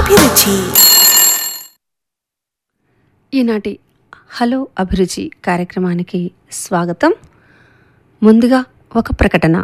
అభిరుచి ఈనాటి హలో అభిరుచి కార్యక్రమానికి స్వాగతం ముందుగా ఒక ప్రకటన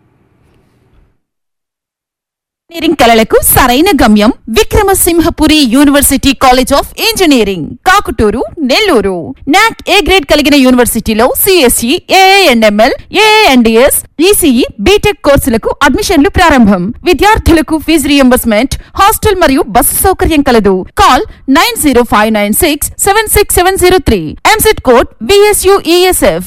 ఇంజనీరింగ్ కళలకు సరైన గమ్యం Vikramasimhapuri university college of engineering Kakuturu Nellore NAAC A grade కలిగిన యూనివర్సిటీలో CSE AIML AIDS ECE BTech కోర్సులకు అడ్మిషన్లు ప్రారంభం విద్యార్థులకు ఫీజు రియంబర్స్మెంట్ హాస్టల్ మరియు బస్సు సౌకర్యం కలదు call nine zero five nine six seven six seven zero three EAMCET code VSUESF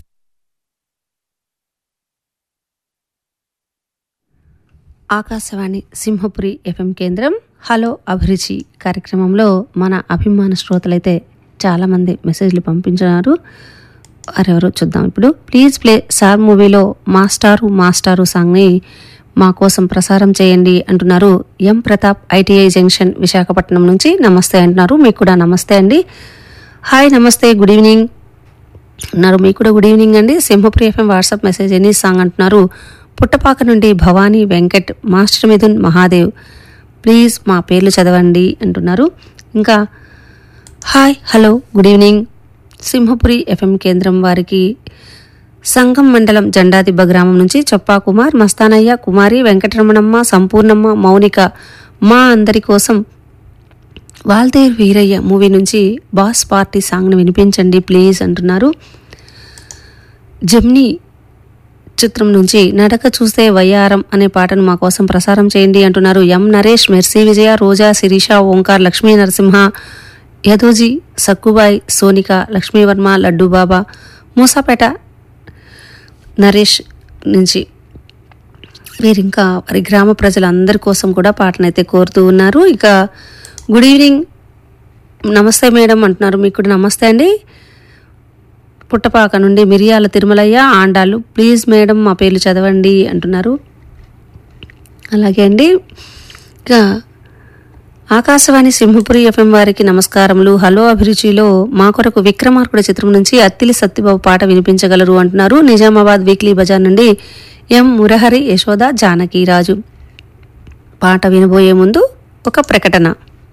Akashvani Simhapuri FM కేంద్రం హలో అభిరుచి కార్యక్రమంలో మన అభిమాన శ్రోతలైతే చాలామంది మెసేజ్లు పంపించినారు వారెవరో చూద్దాం ఇప్పుడు ప్లీజ్ ప్లే సార్ మూవీలో మాస్టారు మాస్టారు సాంగ్ని మా కోసం ప్రసారం చేయండి అంటున్నారు M Pratap ITI junction Visakhapatnam నుంచి నమస్తే అంటున్నారు మీకు కూడా నమస్తే అండి హాయ్ నమస్తే గుడ్ ఈవినింగ్ అన్నారు మీకు కూడా గుడ్ ఈవినింగ్ అండి Simhapuri FM WhatsApp message any song అంటున్నారు పుట్టపాక నుండి భవానీ వెంకట్ మాస్టర్ మిథున్ మహాదేవ్ ప్లీజ్ మా పేర్లు చదవండి అంటున్నారు ఇంకా hi hello good evening Simhapuri FM కేంద్రం వారికి సంఘం మండలం జెండాదిబ్బ గ్రామం నుంచి చొప్పా కుమార్ మస్తానయ్య కుమారి వెంకటరమణమ్మ సంపూర్ణమ్మ మౌనిక మా అందరి కోసం వాల్తేర్ వీరయ్య మూవీ నుంచి బాస్ పార్టీ సాంగ్ను వినిపించండి ప్లీజ్ అంటున్నారు జమ్ని చిత్రం నుంచి నడక చూస్తే వయ్యారం అనే పాటను మా కోసం ప్రసారం చేయండి అంటున్నారు ఎం నరేష్ మెర్సీ విజయ రోజా శిరీష ఓంకార్ లక్ష్మీ నరసింహ యదోజీ సక్కుబాయ్ సోనిక లక్ష్మీవర్మ లడ్డు బాబా మూసాపేట నరేష్ నుంచి వీరింకా వారి గ్రామ ప్రజలందరి కోసం కూడా పాటనైతే కోరుతూ ఉన్నారు ఇక గుడ్ ఈవినింగ్ నమస్తే మేడం అంటున్నారు మీకు కూడా నమస్తే అండి పుట్టపాక నుండి మిరియాల తిరుమలయ్య ఆండాలు ప్లీజ్ మేడం మా పేర్లు చదవండి అంటున్నారు అలాగే అండి ఇక ఆకాశవాణి సింహపురి ఎఫ్ఎం వారికి నమస్కారములు హలో అభిరుచిలో మా కొరకు విక్రమార్కుడు చిత్రం నుంచి అత్తిలి సత్యబాబు పాట వినిపించగలరు అంటున్నారు నిజామాబాద్ వీక్లీ బజార్ నుండి ఎం మురహరి యశోద జానకీరాజు పాట వినబోయే ముందు ఒక ప్రకటన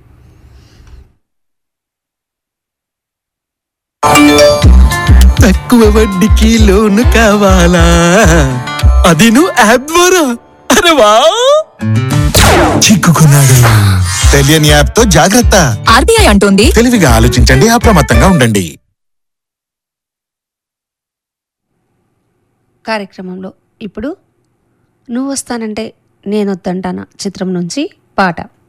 తక్కువ వడ్డీకి లోను కావాలా అది నువ్వు యాప్ ద్వారా అరే వా చిక్కుకున్నాడు తెలియని యాప్ తో జాగ్రత్త ఆర్బీఐ అంటోంది తెలివిగా ఆలోచించండి అప్రమత్తంగా ఉండండి కార్యక్రమంలో ఇప్పుడు నువ్వు వస్తానంటే నేనొద్దంటానా చిత్రం నుంచి పాట